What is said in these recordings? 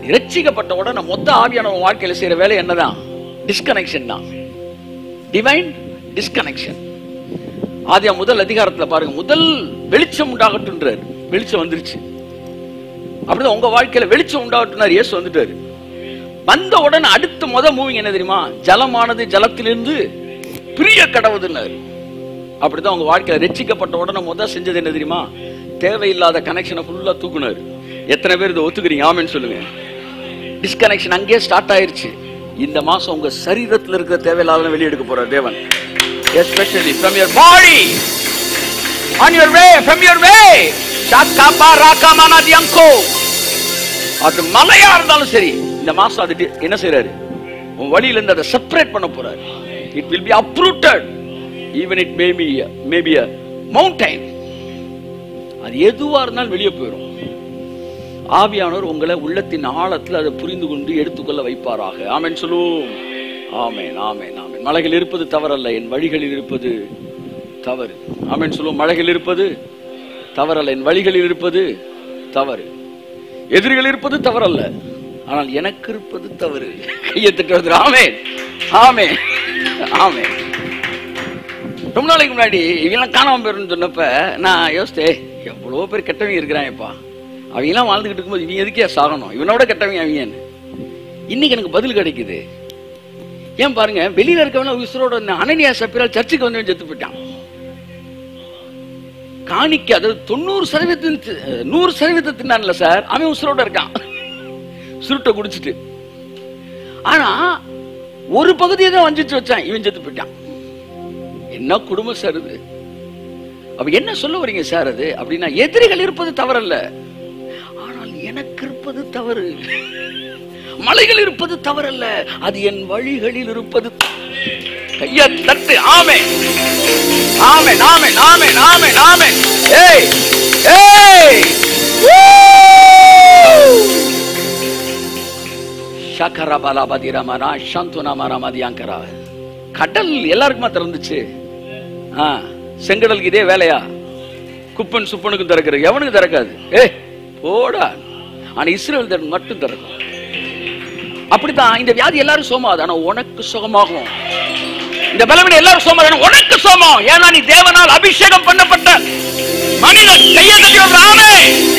ரட்சிக்கப்பட்ட உடனே மொத்த ஆவியானவன் வாழ்க்கையில செய்யற வேலை என்னதான் டிஸ்கனெக்ஷன் தான் டிவைன் டிஸ்கனெக்ஷன் ஆதியா முதல் அதிகாரத்துல பாருங்க முதல் வெளிச்சம் உண்டாகட்டுன்றார் வெளிச்சம் வந்துருச்சு அப்படிதான் உங்க வாழ்க்கையில வெளிச்சம் உண்டாகட்டுனார் இயேசு வந்துட்டாரு வந்த உடனே அடுத்த முத மூவிங் என்ன தெரியுமா ஜலமானது ஜலத்திலிருந்து பிரிய கடவுதுன்னாரு அப்படிதான் உங்க வாழ்க்கையில ரட்சிக்கப்பட்ட உடனே முத செஞ்சது என்ன தெரியுமா தேவையில்லாத கனெக்ஷனை ஃபுல்லா தூக்குனாரு எத்தனை பேர் இதை ஒத்துக்கிறீங்க ஆமென்னு சொல்லுங்க டிஸ்கனெக்ஷன் அங்கேயே ஸ்டார்ட் ஆயிருச்சு இந்த மாசம் உங்க சரீரத்துல இருக்கிற தேவையில்லாத வெளியே எடுக்க போறார் தேவன் especially from your body on your way from your way ஷாக்காபா ராகாமானா தியங்கோ அது மலையா இருந்தாலும் சரி இந்த மாசம் அது டி- என்ன செய்றாரு உன் வழியில இருந்து அதை செப்பரேட் பண்ண போறாரு it will be uprooted even it may be may be mountain அது எதுவா இருந்தாலும் வெளியே போயிடும் ஆவியானவர் உங்களை உள்ளத்தின் ஆழத்தில் அதை புரிந்து கொண்டு எடுத்துக்கொள்ள வைப்பாராக ஆமென் சொல்லுவோம் ஆமென் ஆமென் ஆமென் மலைகள் இருப்பது தவறல்ல என் வழிகளில் இருப்பது தவறு ஆமென் சொல்லுவோம் மலைகள் இருப்பது தவறல்ல என் வழிகளில் இருப்பது தவறு எதிரிகள் இருப்பது தவறல்ல ஆனால் எனக்கு இருப்பது தவறு கையை தட்டுவது ஆமே ஆமே ஆமே ரொம்ப நாளைக்கு முன்னாடி இவங்கெல்லாம் காணாம போயிருன்னு சொன்னப்ப நான் யோசித்தேன் எவ்வளோ பேர் கெட்டவங்க இருக்கிறாங்கப்பா அவங்கெல்லாம் வாழ்ந்துகிட்டு இருக்கும்போது இவங்க எதுக்கே சாகணும் இவனோட கெட்டவங்க அவங்கன்னு இன்னைக்கு எனக்கு பதில் கிடைக்குது ஏன் பாருங்க வெளியில இருக்கவன உசுரோட இந்த அனனியா சப்பிரால் சர்ச்சுக்கு வந்து செத்து போயிட்டான் காணிக்க அதாவது தொண்ணூறு சதவீதத்தின் தி- நூறு சதவீதம் தின்னான்ல சார் அவன் உசுரோட இருக்கான் சுருட்டை குடிச்சிட்டு ஆனா ஒரு பகுதியை தான் வஞ்சிச்சு வச்சான் இவன் செத்து போயிட்டான் என்ன குடும்பம் சார் இது அப்ப என்ன சொல்ல வரீங்க சார் அது அப்படின்னா எதிரிகள் இருப்பது தவறல்ல ஆனால் எனக்கு இருப்பது தவறு மலைகள் இருப்பது தவறல்ல அது என் வழிகளில் இருப்பது கைய தட்டு ஆமே ஆமே ஆமே ஆமே ஆமே ஆமே ஏய் ஏய் ஷகரபலபதிரமனா சந்துனமரமதியாங்கரா கடல் எல்லாருக்குமா திறந்துச்சு ஆ செங்கடலுக்கு இதே வேலையா குப்பன் சுப்பனுக்கும் திறக்கிறது எவனுக்கு திறக்காது ஏ போடா ஆனா இஸ்ரேல் தன் மட்டும் திறக்கும் அப்படித்தான் இந்த வியாதி எல்லாரும் சோமாது ஆனா உனக்கு சுகமாகும் இந்த பலவீனம் எல்லாரும் சோமாது ஆனா உனக்கு சோமம் ஏன்னா நீ தேவனால் அபிஷேகம் பண்ணப்பட்ட மனிதன் கையை தட்டி ஒரு ஆமே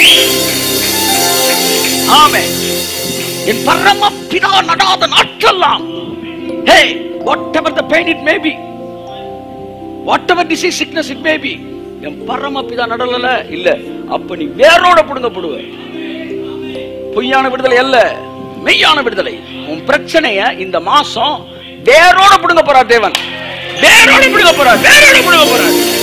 ஆமே என் பரம பிதா நடாத நாட்கெல்லாம் hey whatever the pain it may be whatever disease sickness it may be என் பரம பிதா நடலல இல்ல அப்ப நீ வேரோட புடுங்கப்படுவ பொய்யான விடுதலை அல்ல மெய்யான விடுதலை உன் பிரச்சனைய இந்த மாசம் வேரோட புடுங்க போறார் தேவன் வேரோட புடுங்க போறார் வேரோட புடுங்க போறார்